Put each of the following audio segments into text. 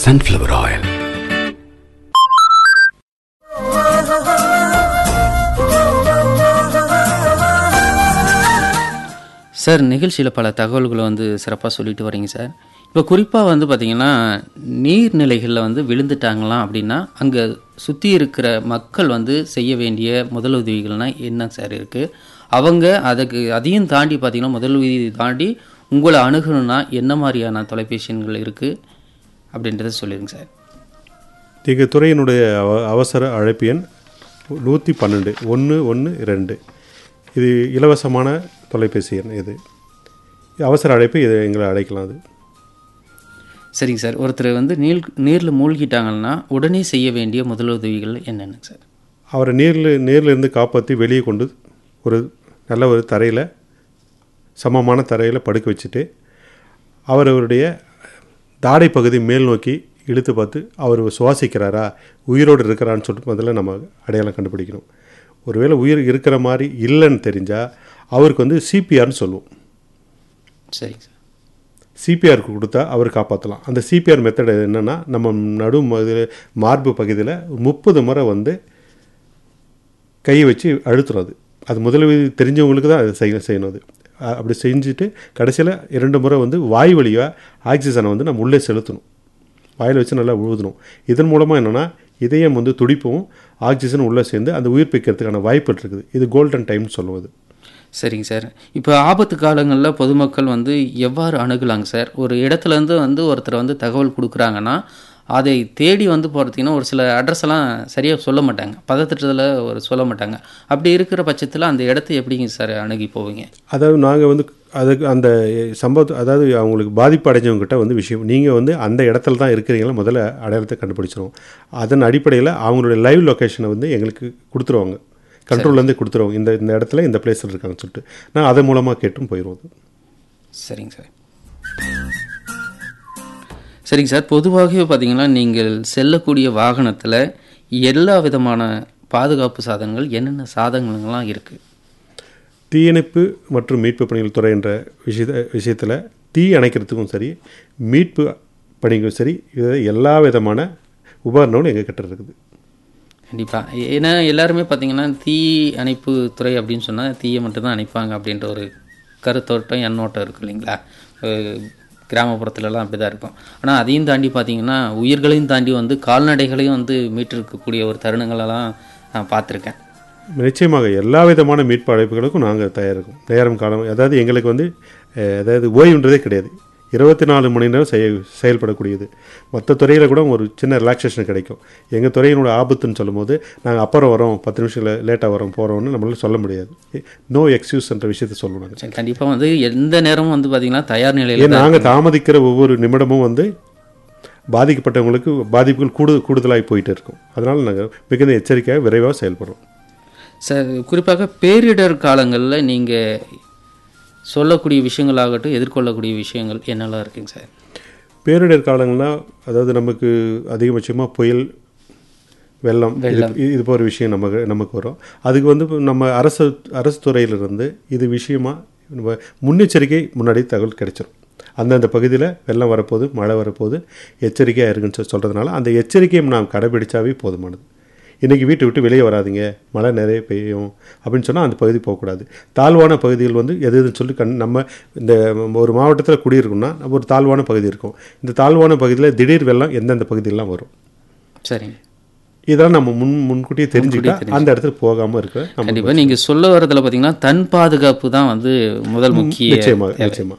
sunflower oil. Sir நிகழ்ச்சியில் பல தகவல்களை வந்து சிறப்பாக சொல்லிட்டு வரீங்க சார் இப்போ குறிப்பாக வந்து பார்த்தீங்கன்னா நீர்நிலைகளில் வந்து விழுந்துட்டாங்களாம் அப்படின்னா அங்கே சுற்றி இருக்கிற மக்கள் வந்து செய்ய வேண்டிய முதலுதவிகள்னால் என்ன சார் இருக்குது அவங்க அதுக்கு அதையும் தாண்டி பார்த்தீங்கன்னா முதலுதவி தாண்டி உங்களை அணுகணும்னா என்ன மாதிரியான தொலைபேசி எண்கள் இருக்குது அப்படின்றத சொல்லிடுங்க சார் எங்கள் துறையினுடைய அவ அவசர அழைப்பு எண் நூற்றி பன்னெண்டு ஒன்று ஒன்று ரெண்டு இது இலவசமான தொலைபேசி எண் இது அவசர அழைப்பு இதை எங்களை அழைக்கலாம் அது சரிங்க சார் ஒருத்தர் வந்து நீர் நீரில் மூழ்கிட்டாங்கன்னா உடனே செய்ய வேண்டிய முதலுதவிகள் என்னென்ன சார் அவரை நீரில் நீர்லேருந்து காப்பாற்றி வெளியே கொண்டு ஒரு நல்ல ஒரு தரையில் சமமான தரையில் படுக்க வச்சுட்டு அவர் அவருடைய தாடை பகுதி மேல் நோக்கி இழுத்து பார்த்து அவர் சுவாசிக்கிறாரா உயிரோடு இருக்கிறான்னு சொல்லிட்டு முதல்ல நம்ம அடையாளம் கண்டுபிடிக்கணும் ஒருவேளை உயிர் இருக்கிற மாதிரி இல்லைன்னு தெரிஞ்சால் அவருக்கு வந்து சிபிஆர்னு சொல்லுவோம் சரிங்க சார் சிபிஆருக்கு கொடுத்தா அவர் காப்பாற்றலாம் அந்த சிபிஆர் மெத்தட் என்னென்னா நம்ம நடு மது- மார்பு பகுதியில் முப்பது முறை வந்து கையை வச்சு அழுத்துறோம் அது அது முதலுதவி தெரிஞ்சவங்களுக்கு தான் அது செய்ய செய்யணும் அது அ- அப்படி செஞ்சுட்டு கடைசியில் இரண்டு முறை வந்து வாய் வழியாக ஆக்சிஜனை வந்து நம்ம உள்ளே செலுத்தணும் வாயில் வச்சு நல்லா உழுதணும் இதன் மூலமாக என்னென்னா இதயம் வந்து துடிப்பும் ஆக்சிஜன் உள்ளே சேர்ந்து அந்த உயிர் பிக்கிறதுக்கான வாய்ப்பு இருக்குது இது கோல்டன் டைம்னு சொல்லுவது சரிங்க சார் இப்போ ஆபத்து காலங்களில் பொதுமக்கள் வந்து எவ்வாறு அணுகலாங்க சார் ஒரு இடத்துலேருந்து வந்து ஒருத்தர் வந்து தகவல் கொடுக்குறாங்கன்னா அதை தேடி வந்து போகிறதுக்குன்னா ஒரு சில அட்ரஸ் எல்லாம் சரியாக சொல்ல மாட்டாங்க பதத்திட்டத்தில் ஒரு சொல்ல மாட்டாங்க அப்படி இருக்கிற பட்சத்தில் அந்த இடத்த எப்படிங்க சார் அணுகி போவீங்க அதாவது நாங்கள் வந்து அதுக்கு அந்த சம்பவத்தை அதாவது அவங்களுக்கு பாதிப்பு அடைஞ்சவங்ககிட்ட வந்து விஷயம் நீங்கள் வந்து அந்த இடத்துல தான் இருக்கிறீங்களா முதல்ல அடையாளத்தை கண்டுபிடிச்சிரும் அதன் அடிப்படையில் அவங்களுடைய லைவ் லொக்கேஷனை வந்து எங்களுக்கு கொடுத்துருவாங்க கண்ட்ரோல்லேருந்து கொடுத்துருவாங்க இந்த இந்த இடத்துல இந்த பிளேஸில் இருக்காங்கன்னு சொல்லிட்டு நான் அதன் மூலமாக கேட்டும் போயிடுவோம் அது. சரிங்க சார் சரிங்க சார் பொதுவாகவே பார்த்தீங்கன்னா நீங்கள் செல்லக்கூடிய வாகனத்தில் எல்லா விதமான பாதுகாப்பு சாதனங்கள் என்னென்ன சாதனங்கள்லாம் இருக்குது தீயணைப்பு மற்றும் மீட்பு பணிகள் துறை என்ற விஷயத்த விஷயத்தில் தீ அணைக்கிறதுக்கும் சரி மீட்பு பணிகளும் சரி இது எல்லா விதமான உபகரணங்களும் எங்கள் கிட்ட இருக்குது கண்டிப்பாக ஏன்னா எல்லாருமே பார்த்தீங்கன்னா தீ அணைப்பு துறை அப்படின்னு சொன்னால் தீயை மட்டும்தான் அணைப்பாங்க அப்படின்ற ஒரு கருத்தோட்டம் எண்ணோட்டம் இருக்கு இல்லைங்களா அஹ் கிராமப்புறத்துலலாம் அப்படி தான் இருக்கும் ஆனால் அதையும் தாண்டி பார்த்தீங்கன்னா உயிர்களையும் தாண்டி வந்து கால்நடைகளையும் வந்து மீட்டிருக்கக்கூடிய ஒரு தருணங்களெல்லாம் நான் பார்த்துருக்கேன் நிச்சயமாக எல்லா விதமான மீட்பு அழைப்புகளுக்கும் நாங்கள் தயாரிக்கும் நேரம் காலம் அதாவது எங்களுக்கு வந்து அஹ், அதாவது ஓய்வுன்றதே கிடையாது இருபத்தி நாலு மணி நேரம் செய செயல்படக்கூடியது மற்ற துறையில் கூட ஒரு சின்ன ரிலாக்ஸேஷன் கிடைக்கும் எங்கள் துறையினோட ஆபத்துன்னு சொல்லும்போது நாங்கள் அப்புறம் வரோம் பத்து நிமிஷம் லேட்டாக வரோம் போகிறோம்னு நம்மளால சொல்ல முடியாது நோ எக்ஸ்கியூஸ்ன்ற விஷயத்த சொல்லணும் நாங்கள் சரி கண்டிப்பாக வந்து எந்த நேரமும் வந்து பார்த்தீங்கன்னா தயார் நிலையில் ஏன் நாங்கள் தாமதிக்கிற ஒவ்வொரு நிமிடமும் வந்து பாதிக்கப்பட்டவங்களுக்கு பாதிப்புகள் கூடு கூடுதலாகி போயிட்டு இருக்கும் அதனால் நாங்கள் மிகுந்த எச்சரிக்கையாக விரைவாக செயல்படுறோம் சார் குறிப்பாக பேரிடர் காலங்களில் நீங்கள் சொல்லக்கூடிய விஷயங்களாகட்டும் எதிர்கொள்ளக்கூடிய விஷயங்கள் என்னெல்லாம் இருக்குங்க சார் பேரிடர் காலங்கள்னா அதாவது நமக்கு அதிகபட்சமாக புயல் வெள்ளம் இது இது போகிற விஷயம் நமக்கு நமக்கு வரும் அதுக்கு வந்து இப்ப நம்ம அரசு அரசு துறையிலிருந்து இது விஷயமா நம்ம முன்னெச்சரிக்கை முன்னாடி தகவல் கிடைச்சிரும் அந்தந்த பகுதியில் வெள்ளம் வரப்போகுது மழை வரப்போகுது எச்சரிக்கையாக இருக்குன்னு சொல்லி சொல்கிறதுனால அந்த எச்சரிக்கையை நாம் கடைபிடிச்சாவே போதுமானது இன்றைக்கி வீட்டை விட்டு வெளியே வராதீங்க மழை நிறைய பெய்யும் அப்படின்னு சொன்னால் அந்த பகுதி போகக்கூடாது தாழ்வான பகுதிகள் வந்து எது எதுன்னு சொல்லி கண் நம்ம இந்த ஒரு மாவட்டத்தில் குடியிருக்கோம்னா நம்ம ஒரு தாழ்வான பகுதி இருக்கும் இந்த தாழ்வான பகுதியில் திடீர் வெள்ளம் எந்தெந்த பகுதியெல்லாம் வரும் சரிங்க இதெல்லாம் நம்ம முன் முன்கூட்டியே தெரிஞ்சுக்கிட்டா அந்த இடத்துல போகாமல் இருக்க நம்ம கண்டிப்பாக நீங்கள் சொல்ல வரதுல பார்த்தீங்கன்னா தன் பாதுகாப்பு தான் வந்து முதல் முக்கிய நிச்சயமாக நிச்சயமாக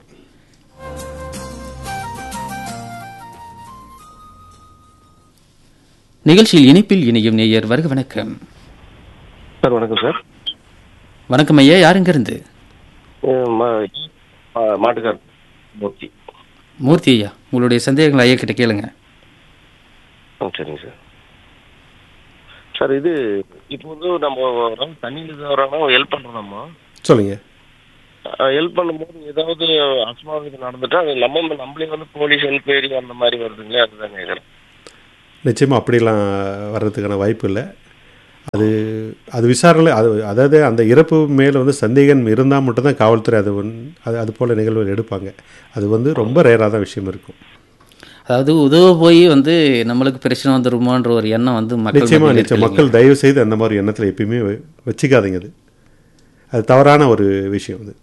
நிகழ்ச்சியில் இணைப்பில் இணையும் நேயர் வருக வணக்கம் சார் வணக்கம் சார் வணக்கம் ஐயா யாருங்க இருந்து அஹ் மா- மா- மாட்டுக்கார் மூர்த்தி மூர்த்தி ஐயா உங்களுடைய சந்தேகங்களை ஐயா கிட்ட கேளுங்க ஆ சரிங்க சார் சார் இது இப்போ வந்து நம்ம வரோம் தண்ணியில் வரோம்னா ஹெல்ப் பண்ணுறோம் நம்ம சொல்லுங்கள் ஹெல்ப் பண்ணும்போது ஏதாவது அசம்பாவிதம் நடந்துட்டா அது நம்ம நம்மளே வந்து போலீஸ் என்கொயரி அந்த மாதிரி வருதுங்களே அதுதான் கேட்குறேன் நிச்சயமாக அப்படிலாம் வர்றதுக்கான வாய்ப்பு இல்லை அது அது விசாரணை அது அதாவது அந்த இறப்பு மேலே வந்து சந்தேகம் இருந்தால் மட்டும்தான் காவல்துறை அது ஒன் அது அது போல் நிகழ்வுகள் எடுப்பாங்க அது வந்து ரொம்ப ரேராக தான் விஷயம் இருக்கும் அதாவது உதவ போய் வந்து நம்மளுக்கு பிரச்சனை வந்துருமோன்ற ஒரு எண்ணம் வந்து மக்கள் நிச்சயமா மத்தியில நிச்சயம் இருக்கு மக்கள் தயவு செய்து அந்த மாதிரி எண்ணத்தில் எப்பயுமே வ- வச்சுக்காதீங்க அது அது தவறான ஒரு விஷயம் அது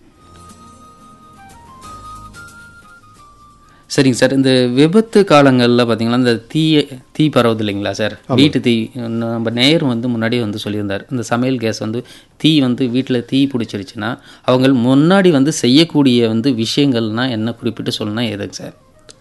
சரிங்க சார் இந்த விபத்து காலங்களில் பார்த்தீங்கன்னா இந்த தீ தீ பரவுது இல்லைங்களா சார் வீட்டு தீ நம்ம நேயர் வந்து முன்னாடி வந்து சொல்லியிருந்தார் இந்த சமையல் கேஸ் வந்து தீ வந்து வீட்டில் தீ பிடிச்சிருச்சுன்னா அவங்க முன்னாடி வந்து செய்யக்கூடிய வந்து விஷயங்கள்னா என்ன குறிப்பிட்டு சொல்லணும்னா எதுங்க சார்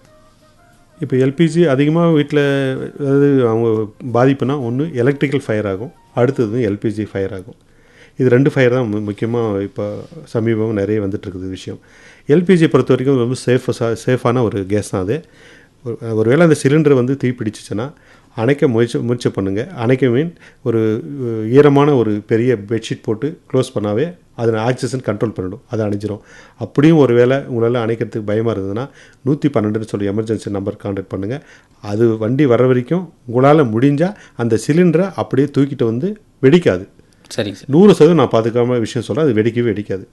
இப்போ எல்பிஜி அதிகமாக வீட்டில் அதாவது அவங்க பாதிப்புனா ஒன்று எலக்ட்ரிக்கல் ஃபயர் ஆகும் அடுத்தது எல்பிஜி ஃபயர் ஆகும் இது ரெண்டு ஃபயர் தான் முக்கியமாக இப்போ சமீபம் நிறைய வந்துட்டு இருக்குது விஷயம் எல்பிஜி பொறுத்த வரைக்கும் ரொம்ப சேஃப் சேஃபான ஒரு கேஸ் தான் அது ஒரு ஒருவேளை அந்த சிலிண்டர் வந்து தீ பிடிச்சிச்சுன்னா அணைக்க முயற்சி முயற்சி பண்ணுங்கள் அணைக்க மீன் ஒரு அஹ், ஈரமான ஒரு பெரிய பெட்ஷீட் போட்டு க்ளோஸ் பண்ணாவே அது ஆக்சிஜன் கண்ட்ரோல் பண்ணிடும் அது அணைஞ்சிரும் அப்படியும் ஒரு வேளை உங்களால் அணைக்கிறதுக்கு பயமாக இருந்ததுன்னா நூற்றி பன்னெண்டுன்னு சொல்லி எமர்ஜென்சி நம்பர் கான்டாக்ட் பண்ணுங்கள் அது வண்டி வர வரைக்கும் உங்களால் முடிஞ்சால் அந்த சிலிண்டரை அப்படியே தூக்கிட்டு வந்து வெடிக்காது சரிங்க சார் நூறு சதவீதம் நான் பாதுகாம விஷயம் சொல்ல அது வெடிக்கவே வெடிக்காது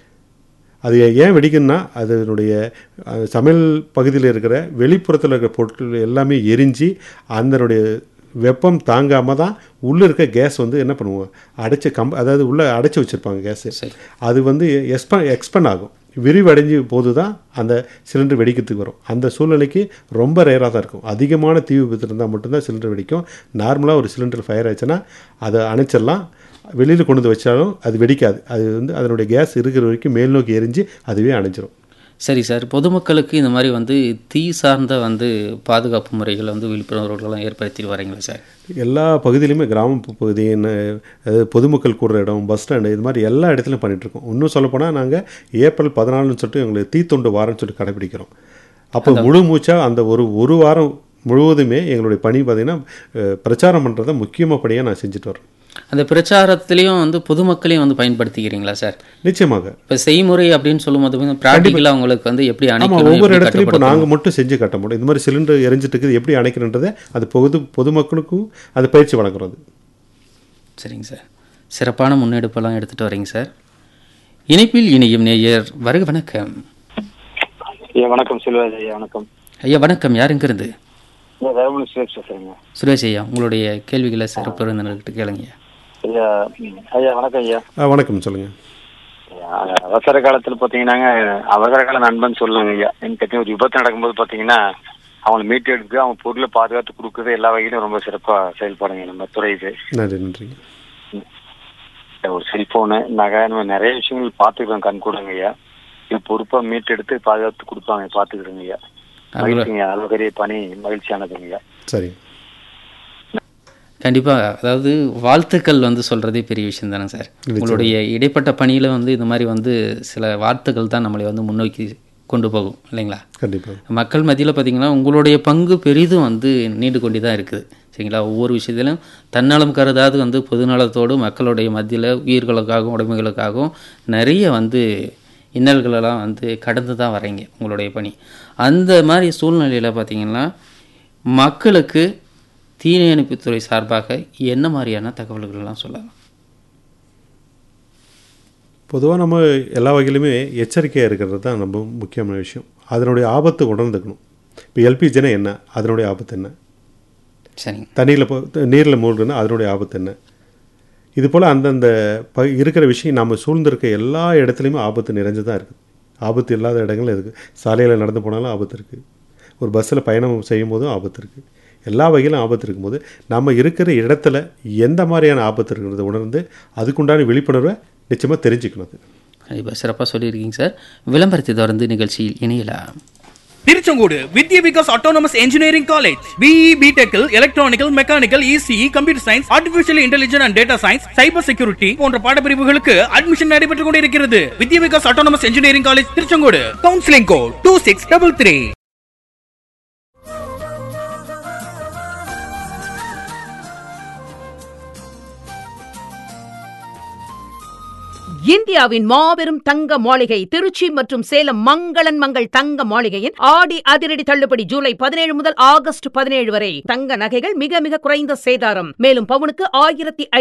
அது ஏன் வெடிக்குன்னா அதனுடைய அஹ், சமையல் பகுதியில் இருக்கிற வெளிப்புறத்தில் இருக்கிற பொருட்கள் எல்லாமே எரிஞ்சு அதனுடைய வெப்பம் தாங்காமல் தான் உள்ளே இருக்க கேஸ் வந்து என்ன பண்ணுவோம் அடைச்சி கம்ப அதாவது உள்ளே அடைச்சி வச்சுருப்பாங்க கேஸு சரி. அது வந்து எக்ஸ்ப எக்ஸ்பெண்ட் ஆகும் விரிவடைஞ்சு போது தான் அந்த சிலிண்டர் வெடிக்கிறதுக்கு வரும் அந்த சூழ்நிலைக்கு ரொம்ப ரேராக தான் இருக்கும் அதிகமான தீ விபத்து இருந்தால் மட்டும்தான் சிலிண்டர் வெடிக்கும் நார்மலாக ஒரு சிலிண்டர் ஃபயர் ஆச்சுன்னா அதை அணைச்சிடலாம் வெளியில் கொண்டு வந்து வச்சாலும் அது வெடிக்காது அது வந்து அதனுடைய கேஸ் இருக்கிற வரைக்கும் மேல் நோக்கி எரிஞ்சு அதுவே அணைஞ்சிரும் சரி சார் பொதுமக்களுக்கு இந்த மாதிரி வந்து தீ சார்ந்த வந்து பாதுகாப்பு முறைகளை வந்து விழிப்புணர்வுகளும் ஏற்படுத்திட்டு வரீங்களா சார் எல்லா பகுதியிலுமே கிராம ப- பகுதி என்ன அதாவது பொதுமக்கள் கூடுற இடம் பஸ் ஸ்டாண்டு இது மாதிரி எல்லா இடத்துலையும் பண்ணிட்டு இருக்கோம் இன்னும் சொல்லப்போனால் நாங்கள் ஏப்ரல் பதினாலுன்னு சொல்லிட்டு எங்களுக்கு தீத்தொண்டு வாரம்னு சொல்லிட்டு கடைபிடிக்கிறோம் அப்போ முழு மூச்சாக அந்த ஒரு ஒரு வாரம் முழுவதுமே எங்களுடைய பணி பார்த்திங்கன்னா அஹ், பிரச்சாரம் பண்ணுறத முக்கியமாக படியாக நான் செஞ்சுட்டு வரேன் அந்த பிரச்சாரத்திலையும் வந்து பொதுமக்களையும் வந்து பயன்படுத்திக்கிறீங்களா சார் நிச்சயமாக இப்போ செய்முறை அப்படின்னு சொல்லும்போது ப்ராக்டிக்கலாக அவங்களுக்கு வந்து எப்படி ஆமாம் அணைக்கணும் ஒவ்வொரு எப்படி இடத்துலையும் இப்போ கட்டுப்படுத்தணும்? நாங்கள் மட்டும் செஞ்சு கட்ட முடியும் இந்த மாதிரி சிலிண்டர் எரிஞ்சிட்டு இருக்குது எப்படி அணைக்கிறன்றதை அது பொது பொதுமக்களுக்கும் அது பயிற்சி வழங்குறோம் அது சரிங்க சார் சிறப்பான முன்னெடுப்பெல்லாம் எடுத்துகிட்டு வரீங்க சார் இணைப்பில் இணையும் நேயர் வருக வணக்கம் ஐயா வணக்கம் செல்வாஜ் ஐயா வணக்கம் ஐயா வணக்கம் யாருங்கிறது ஐயா தர்மபுரி சுரேஷ் பேசுறேங்க சுரேஷ் ஐயா உங்களுடைய கேள்விகளை சிறப்பு விருந்தினர்கிட்ட கேளுங்க ஐயா ம், ஐயா வணக்கம் ஐயா ஆ, வணக்கம் சொல்லுங்கள் ஐயா, அவசர காலத்துல பாத்தீங்கன்னாங்க அவசர கால நண்பன் சொல்லுங்க ஐயா எனக்கு தெரிஞ்ச ஒரு விபத்து நடக்கும்போது பாத்தீங்கன்னா அவங்களை மீட்டு எடுத்து அவங்க பொருளை பாதுகாத்து கொடுக்குறது எல்லா வகையிலும் ரொம்ப சிறப்பா செயல்படுங்க நம்ம துறை இது நன்றி நன்றிங்க ஒரு செல்போனு நகை இந்த மாதிரி நிறைய விஷயங்கள் பார்த்துக்கிறோம் கண் கூடங்க ஐயா இது பொறுப்பா மீட்டு எடுத்து பாதுகாத்து கொடுப்பாங்க பார்த்துக்கிறோங்க ஐயா மகிழ்ச்சிங்க அளவு பெரிய பணி மகிழ்ச்சியானதுங்க ஐயா சரி கண்டிப்பாக அதாவது வாழ்த்துக்கள் வந்து சொல்கிறதே பெரிய விஷயம் தானே சார் உங்களுடைய இடைப்பட்ட பணியில் வந்து இந்த மாதிரி வந்து சில வார்த்தைகள் தான் நம்மளை வந்து முன்னோக்கி கொண்டு போகும் இல்லைங்களா கண்டிப்பாக மக்கள் மத்தியில் பார்த்தீங்கன்னா உங்களுடைய பங்கு பெரிதும் வந்து நீண்டு கொண்டு தான் இருக்குது சரிங்களா ஒவ்வொரு விஷயத்திலும் தன்னலம் கருதாது வந்து பொதுநலத்தோடு மக்களுடைய மத்தியில் உயிர்களுக்காகவும் உடைமைகளுக்காகவும் நிறைய வந்து இன்னல்களெல்லாம் வந்து கடந்து தான் வரீங்க உங்களுடைய பணி அந்த மாதிரி சூழ்நிலையில் பார்த்தீங்கன்னா மக்களுக்கு தீயணைப்புத்துறை சார்பாக என்ன மாதிரியான தகவல்கள்லாம் சொல்லலாம் பொதுவாக நம்ம எல்லா வகையிலுமே எச்சரிக்கையாக இருக்கிறது தான் ரொம்ப முக்கியமான விஷயம் அதனுடைய ஆபத்து உணர்ந்துக்கணும் இப்போ எல்பிஜினா என்ன அதனுடைய ஆபத்து என்ன சரிங்க தண்ணியில் போ நீரில் மூழ்குனா அதனுடைய ஆபத்து என்ன இது போல் அந்தந்த ப இருக்கிற விஷயம் நம்ம சூழ்ந்திருக்க எல்லா இடத்துலையுமே ஆபத்து நிறைஞ்சு தான் இருக்குது ஆபத்து இல்லாத இடங்கள் இருக்குது சாலையில் நடந்து போனாலும் ஆபத்து இருக்குது ஒரு பஸ்ஸில் பயணம் செய்யும் போதும் ஆபத்து இருக்குது எல்லா வகையிலும் ஆபத்து இருக்கும்போது நம்ம இருக்கிற இடத்துல எந்த மாதிரியான ஆபத்து இருக்கிறத உணர்ந்து அதுக்குண்டான விழிப்புணர்வை நிச்சயமாக தெரிஞ்சுக்கணும் அது கண்டிப்பாக சிறப்பாக சொல்லியிருக்கீங்க சார் விளம்பரத்தை தொடர்ந்து நிகழ்ச்சியில் இணையலாம் Tiruchengode Vidya Vikas autonomous engineering college BE பிடெக்கில் electronical mechanical ECE computer science artificial intelligence and data science cyber security போன்ற பாடப்பிரிவுகளுக்கு அட்மிஷன் நடைபெற்றுக் கொண்டிருக்கிறது Vidya Vikas autonomous engineering college Tiruchengode counselling code two six double three இந்தியாவின் மாபெரும் தங்க மாளிகை திருச்சி மற்றும் சேலம் மங்களன் மங்கள் தங்க மாளிகையின் ஆடி அதிரடி தள்ளுபடி ஜூலை பதினேழு முதல் ஆகஸ்ட் பதினேழு வரை தங்க நகைகள் மிக மிக குறைந்த சேதாரம் மேலும் பவுனுக்கு ஆயிரத்தி